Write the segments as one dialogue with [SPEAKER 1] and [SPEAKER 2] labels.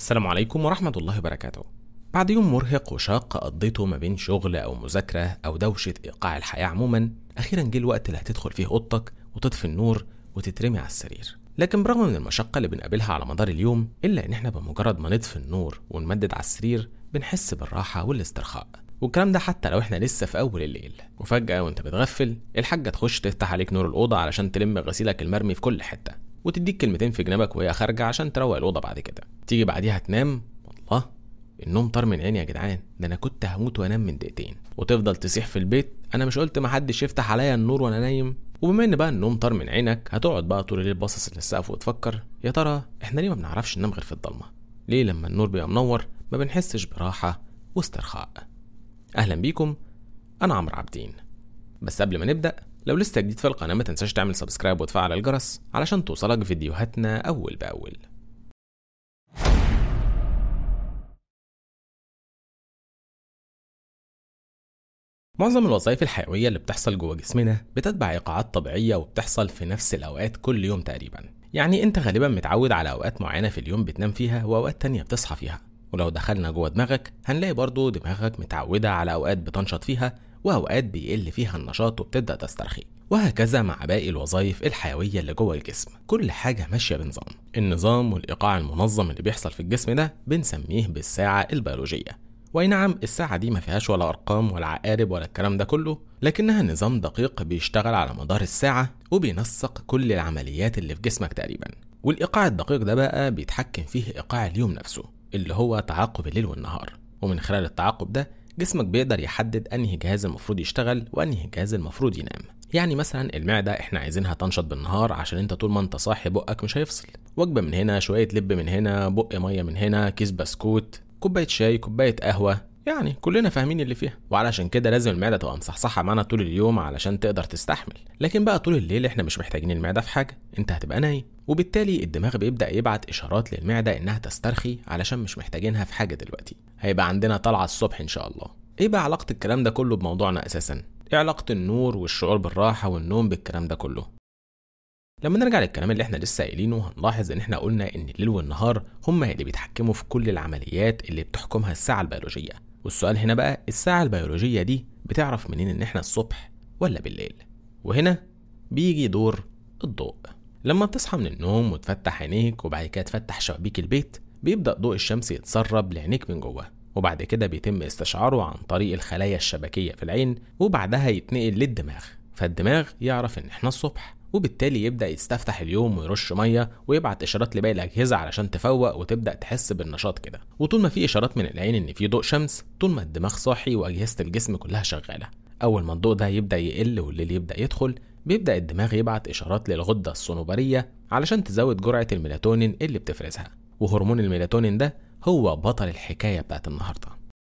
[SPEAKER 1] السلام عليكم ورحمة الله وبركاته بعد يوم مرهق وشاق قضيته ما بين شغل أو مذاكرة أو دوشة إيقاع الحياة عموما أخيرا جه الوقت اللي هتدخل فيه أوضتك وتطفي النور وتترمي على السرير لكن برغم من المشقة اللي بنقابلها على مدار اليوم إلا إن إحنا بمجرد ما نطفي النور ونمدد على السرير بنحس بالراحة والاسترخاء والكلام ده حتى لو احنا لسه في اول الليل وفجأة وانت بتغفل الحاجة تخش تفتح عليك نور الأوضة علشان تلم غسيلك المرمي في كل حتة وتديك كلمتين في جنابك وهي خارجة عشان تروق الأوضة بعد كده تيجي بعديها تنام الله النوم طار من عيني يا جدعان ده انا كنت هموت وانام من دقيقتين وتفضل تسيح في البيت انا مش قلت محدش يفتح عليا النور وانا نايم وبما ان بقى النوم طار من عينك هتقعد بقى طول الليل باصص للسقف وتفكر يا ترى احنا ليه ما بنعرفش ننام غير في الضلمه ليه لما النور بيبقى منور ما بنحسش براحه واسترخاء اهلا بيكم انا عمرو عابدين بس قبل ما نبدا لو لسه جديد في القناه ما تنساش تعمل سبسكرايب وتفعل الجرس علشان توصلك فيديوهاتنا اول باول معظم الوظائف الحيوية اللي بتحصل جوه جسمنا بتتبع إيقاعات طبيعية وبتحصل في نفس الأوقات كل يوم تقريبا يعني أنت غالبا متعود على أوقات معينة في اليوم بتنام فيها وأوقات تانية بتصحى فيها ولو دخلنا جوه دماغك هنلاقي برضو دماغك متعودة على أوقات بتنشط فيها وأوقات بيقل فيها النشاط وبتبدأ تسترخي وهكذا مع باقي الوظائف الحيوية اللي جوه الجسم كل حاجة ماشية بنظام النظام والإيقاع المنظم اللي بيحصل في الجسم ده بنسميه بالساعة البيولوجية واي نعم الساعة دي ما فيهاش ولا أرقام ولا عقارب ولا الكلام ده كله لكنها نظام دقيق بيشتغل على مدار الساعة وبينسق كل العمليات اللي في جسمك تقريبا والإيقاع الدقيق ده بقى بيتحكم فيه إيقاع اليوم نفسه اللي هو تعاقب الليل والنهار ومن خلال التعاقب ده جسمك بيقدر يحدد أنهي جهاز المفروض يشتغل وأنهي جهاز المفروض ينام يعني مثلا المعدة احنا عايزينها تنشط بالنهار عشان انت طول ما انت صاحي بقك مش هيفصل وجبة من هنا شوية لب من هنا بق مية من هنا كيس بسكوت كوبايه شاي كوبايه قهوه يعني كلنا فاهمين اللي فيها وعلشان كده لازم المعده تبقى مصحصحه معانا طول اليوم علشان تقدر تستحمل لكن بقى طول الليل احنا مش محتاجين المعده في حاجه انت هتبقى نايم وبالتالي الدماغ بيبدا يبعت اشارات للمعده انها تسترخي علشان مش محتاجينها في حاجه دلوقتي هيبقى عندنا طلعه الصبح ان شاء الله ايه بقى علاقه الكلام ده كله بموضوعنا اساسا ايه علاقه النور والشعور بالراحه والنوم بالكلام ده كله لما نرجع للكلام اللي احنا لسه قايلينه هنلاحظ ان احنا قلنا ان الليل والنهار هما اللي بيتحكموا في كل العمليات اللي بتحكمها الساعة البيولوجية والسؤال هنا بقى الساعة البيولوجية دي بتعرف منين ان احنا الصبح ولا بالليل وهنا بيجي دور الضوء لما بتصحى من النوم وتفتح عينيك وبعد كده تفتح شبابيك البيت بيبدأ ضوء الشمس يتسرب لعينيك من جوه وبعد كده بيتم استشعاره عن طريق الخلايا الشبكية في العين وبعدها يتنقل للدماغ فالدماغ يعرف ان احنا الصبح وبالتالي يبدا يستفتح اليوم ويرش ميه ويبعت اشارات لباقي الاجهزه علشان تفوق وتبدا تحس بالنشاط كده وطول ما في اشارات من العين ان في ضوء شمس طول ما الدماغ صاحي واجهزه الجسم كلها شغاله اول ما الضوء ده يبدا يقل والليل يبدا يدخل بيبدا الدماغ يبعت اشارات للغده الصنوبريه علشان تزود جرعه الميلاتونين اللي بتفرزها وهرمون الميلاتونين ده هو بطل الحكايه بتاعت النهارده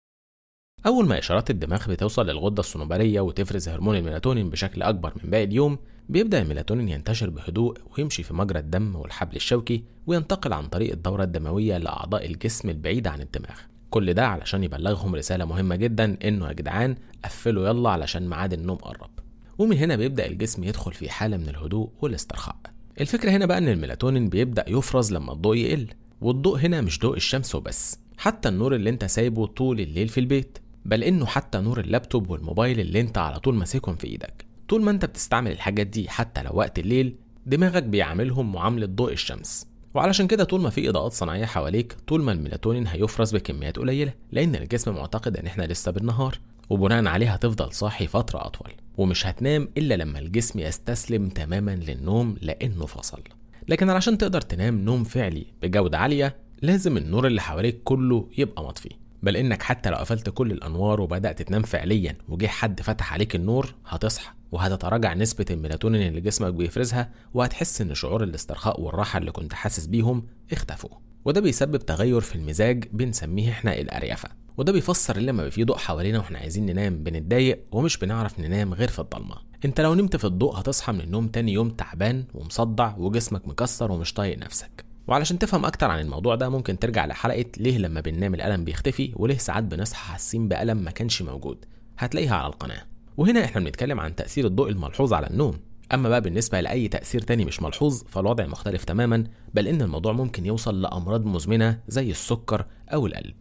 [SPEAKER 1] أول ما إشارات الدماغ بتوصل للغدة الصنوبرية وتفرز هرمون الميلاتونين بشكل أكبر من باقي اليوم بيبدأ الميلاتونين ينتشر بهدوء ويمشي في مجرى الدم والحبل الشوكي وينتقل عن طريق الدورة الدموية لأعضاء الجسم البعيدة عن الدماغ كل ده علشان يبلغهم رسالة مهمة جدا إنه يا جدعان قفلوا يلا علشان ميعاد النوم قرب ومن هنا بيبدأ الجسم يدخل في حالة من الهدوء والاسترخاء الفكرة هنا بقى إن الميلاتونين بيبدأ يفرز لما الضوء يقل والضوء هنا مش ضوء الشمس وبس حتى النور اللي انت سايبه طول الليل في البيت بل انه حتى نور اللابتوب والموبايل اللي انت على طول ماسكهم في ايدك طول ما انت بتستعمل الحاجات دي حتى لو وقت الليل دماغك بيعاملهم معاملة ضوء الشمس وعلشان كده طول ما في اضاءات صناعية حواليك طول ما الميلاتونين هيفرز بكميات قليلة لان الجسم معتقد ان احنا لسه بالنهار وبناء عليه هتفضل صاحي فترة اطول ومش هتنام الا لما الجسم يستسلم تماما للنوم لانه فصل لكن علشان تقدر تنام نوم فعلي بجودة عالية لازم النور اللي حواليك كله يبقى مطفي بل انك حتى لو قفلت كل الانوار وبدات تنام فعليا وجه حد فتح عليك النور هتصحى وهتتراجع نسبة الميلاتونين اللي جسمك بيفرزها وهتحس ان شعور الاسترخاء والراحة اللي كنت حاسس بيهم اختفوا وده بيسبب تغير في المزاج بنسميه احنا الاريافة وده بيفسر اللي لما في ضوء حوالينا واحنا عايزين ننام بنتضايق ومش بنعرف ننام غير في الضلمة انت لو نمت في الضوء هتصحى من النوم تاني يوم تعبان ومصدع وجسمك مكسر ومش طايق نفسك وعلشان تفهم اكتر عن الموضوع ده ممكن ترجع لحلقه ليه لما بننام الالم بيختفي وليه ساعات بنصحى حاسين بالم ما كانش موجود هتلاقيها على القناه وهنا احنا بنتكلم عن تاثير الضوء الملحوظ على النوم أما بقى بالنسبة لأي تأثير تاني مش ملحوظ فالوضع مختلف تماما بل إن الموضوع ممكن يوصل لأمراض مزمنة زي السكر أو القلب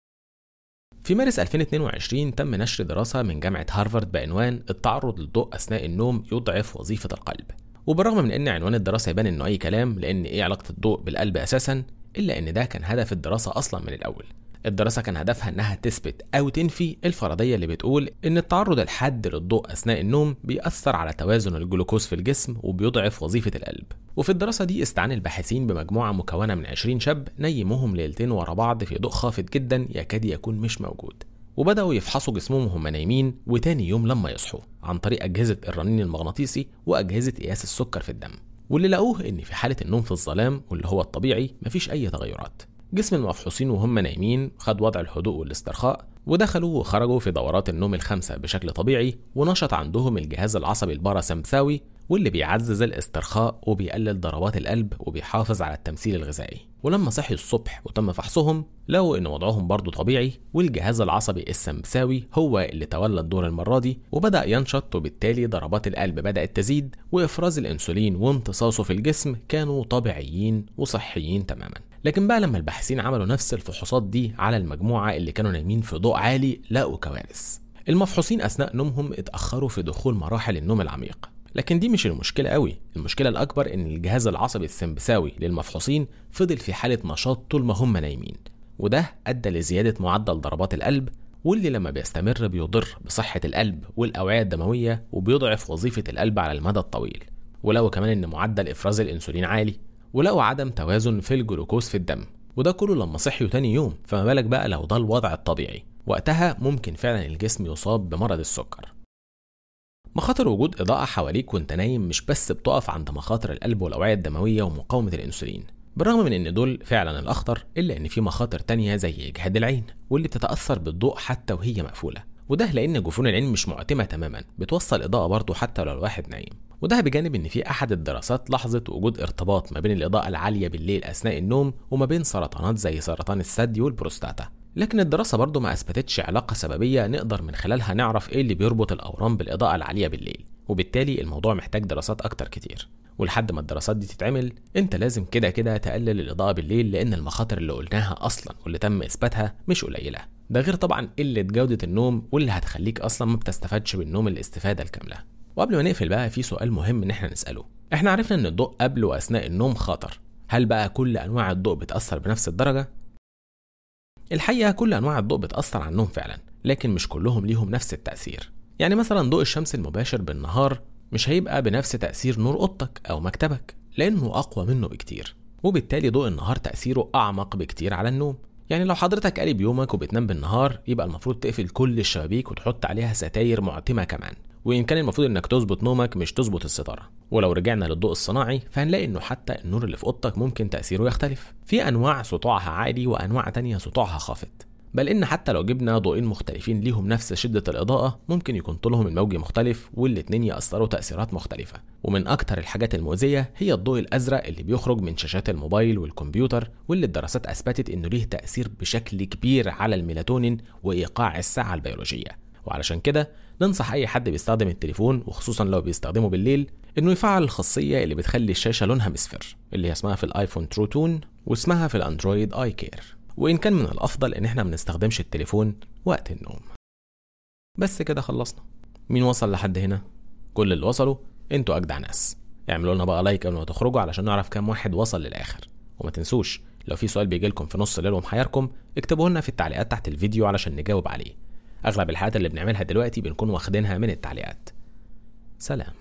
[SPEAKER 1] في مارس 2022 تم نشر دراسة من جامعة هارفارد بعنوان التعرض للضوء أثناء النوم يضعف وظيفة القلب وبالرغم من ان عنوان الدراسة يبان انه اي كلام لان ايه علاقة الضوء بالقلب اساسا الا ان ده كان هدف الدراسة اصلا من الاول الدراسة كان هدفها إنها تثبت أو تنفي الفرضية اللي بتقول إن التعرض الحاد للضوء أثناء النوم بيأثر على توازن الجلوكوز في الجسم وبيضعف وظيفة القلب. وفي الدراسة دي استعان الباحثين بمجموعة مكونة من 20 شاب نيموهم ليلتين ورا بعض في ضوء خافت جدا يكاد يكون مش موجود. وبدأوا يفحصوا جسمهم وهم نايمين وتاني يوم لما يصحوا عن طريق أجهزة الرنين المغناطيسي وأجهزة قياس السكر في الدم. واللي لقوه إن في حالة النوم في الظلام واللي هو الطبيعي مفيش أي تغيرات. جسم المفحوصين وهم نايمين خد وضع الهدوء والاسترخاء ودخلوا وخرجوا في دورات النوم الخمسة بشكل طبيعي ونشط عندهم الجهاز العصبي الباراسمبثاوي واللي بيعزز الاسترخاء وبيقلل ضربات القلب وبيحافظ على التمثيل الغذائي ولما صحي الصبح وتم فحصهم لقوا ان وضعهم برضه طبيعي والجهاز العصبي السمبثاوي هو اللي تولى الدور المره دي وبدا ينشط وبالتالي ضربات القلب بدات تزيد وافراز الانسولين وامتصاصه في الجسم كانوا طبيعيين وصحيين تماما لكن بقى لما الباحثين عملوا نفس الفحوصات دي على المجموعه اللي كانوا نايمين في ضوء عالي لقوا كوارث المفحوصين اثناء نومهم اتاخروا في دخول مراحل النوم العميق لكن دي مش المشكلة قوي المشكلة الأكبر إن الجهاز العصبي السمبثاوي للمفحوصين فضل في حالة نشاط طول ما هم نايمين وده أدى لزيادة معدل ضربات القلب واللي لما بيستمر بيضر بصحة القلب والأوعية الدموية وبيضعف وظيفة القلب على المدى الطويل ولقوا كمان إن معدل إفراز الأنسولين عالي ولقوا عدم توازن في الجلوكوز في الدم وده كله لما صحيوا تاني يوم فما بالك بقى لو ده الوضع الطبيعي وقتها ممكن فعلا الجسم يصاب بمرض السكر مخاطر وجود إضاءة حواليك وانت نايم مش بس بتقف عند مخاطر القلب والأوعية الدموية ومقاومة الأنسولين بالرغم من ان دول فعلا الاخطر الا ان في مخاطر تانية زي اجهاد العين واللي بتتاثر بالضوء حتى وهي مقفوله وده لان جفون العين مش معتمه تماما بتوصل اضاءه برضه حتى لو الواحد نايم وده بجانب ان في احد الدراسات لاحظت وجود ارتباط ما بين الاضاءه العاليه بالليل اثناء النوم وما بين سرطانات زي سرطان الثدي والبروستاتا لكن الدراسة برضه ما أثبتتش علاقة سببية نقدر من خلالها نعرف إيه اللي بيربط الأورام بالإضاءة العالية بالليل وبالتالي الموضوع محتاج دراسات أكتر كتير ولحد ما الدراسات دي تتعمل انت لازم كده كده تقلل الإضاءة بالليل لأن المخاطر اللي قلناها أصلا واللي تم إثباتها مش قليلة ده غير طبعا قلة جودة النوم واللي هتخليك أصلا ما بتستفادش بالنوم الاستفادة الكاملة وقبل ما نقفل بقى في سؤال مهم إن احنا نسأله احنا عرفنا إن الضوء قبل وأثناء النوم خطر هل بقى كل أنواع الضوء بتأثر بنفس الدرجة؟ الحقيقة كل أنواع الضوء بتأثر على النوم فعلا لكن مش كلهم ليهم نفس التأثير يعني مثلا ضوء الشمس المباشر بالنهار مش هيبقى بنفس تأثير نور أوضتك أو مكتبك لأنه أقوى منه بكتير وبالتالي ضوء النهار تأثيره أعمق بكتير على النوم يعني لو حضرتك قلب يومك وبتنام بالنهار يبقى المفروض تقفل كل الشبابيك وتحط عليها ستاير معتمة كمان وإن كان المفروض إنك تظبط نومك مش تظبط الستارة ولو رجعنا للضوء الصناعي فهنلاقي إنه حتى النور اللي في أوضتك ممكن تأثيره يختلف في أنواع سطوعها عالي وأنواع تانية سطوعها خافت بل إن حتى لو جبنا ضوئين مختلفين ليهم نفس شدة الإضاءة ممكن يكون طولهم الموجي مختلف والاتنين يأثروا تأثيرات مختلفة ومن أكتر الحاجات المؤذية هي الضوء الأزرق اللي بيخرج من شاشات الموبايل والكمبيوتر واللي الدراسات أثبتت إنه ليه تأثير بشكل كبير على الميلاتونين وإيقاع الساعة البيولوجية وعلشان كده ننصح أي حد بيستخدم التليفون وخصوصا لو بيستخدمه بالليل إنه يفعل الخاصية اللي بتخلي الشاشة لونها مصفر اللي هي اسمها في الآيفون ترو تون واسمها في الأندرويد آي كير وإن كان من الأفضل إن إحنا ما نستخدمش التليفون وقت النوم بس كده خلصنا مين وصل لحد هنا كل اللي وصلوا انتوا أجدع ناس اعملوا لنا بقى لايك قبل ما تخرجوا علشان نعرف كام واحد وصل للآخر وما تنسوش لو في سؤال بيجي لكم في نص الليل ومحيركم اكتبوه لنا في التعليقات تحت الفيديو علشان نجاوب عليه اغلب الحلقات اللي بنعملها دلوقتي بنكون واخدينها من التعليقات سلام